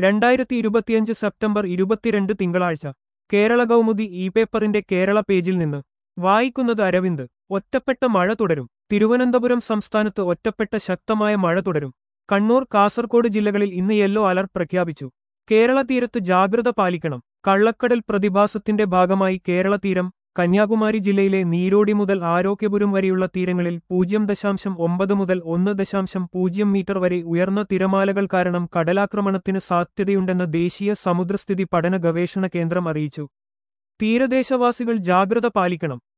രണ്ടായിരത്തി ഇരുപത്തിയഞ്ച് സെപ്റ്റംബർ ഇരുപത്തിരണ്ട് തിങ്കളാഴ്ച കേരള കൗമുദി ഇ പേപ്പറിന്റെ കേരള പേജിൽ നിന്ന് വായിക്കുന്നത് അരവിന്ദ് ഒറ്റപ്പെട്ട മഴ തുടരും തിരുവനന്തപുരം സംസ്ഥാനത്ത് ഒറ്റപ്പെട്ട ശക്തമായ മഴ തുടരും കണ്ണൂർ കാസർഗോഡ് ജില്ലകളിൽ ഇന്ന് യെല്ലോ അലർട്ട് പ്രഖ്യാപിച്ചു കേരള തീരത്ത് ജാഗ്രത പാലിക്കണം കള്ളക്കടൽ പ്രതിഭാസത്തിന്റെ ഭാഗമായി കേരള തീരം കന്യാകുമാരി ജില്ലയിലെ നീരോടി മുതൽ ആരോഗ്യപുരം വരെയുള്ള തീരങ്ങളിൽ പൂജ്യം ദശാംശം ഒമ്പത് മുതൽ ഒന്ന് ദശാംശം പൂജ്യം മീറ്റർ വരെ ഉയർന്ന തിരമാലകൾ കാരണം കടലാക്രമണത്തിന് സാധ്യതയുണ്ടെന്ന് ദേശീയ സമുദ്രസ്ഥിതി പഠന ഗവേഷണ കേന്ദ്രം അറിയിച്ചു തീരദേശവാസികൾ ജാഗ്രത പാലിക്കണം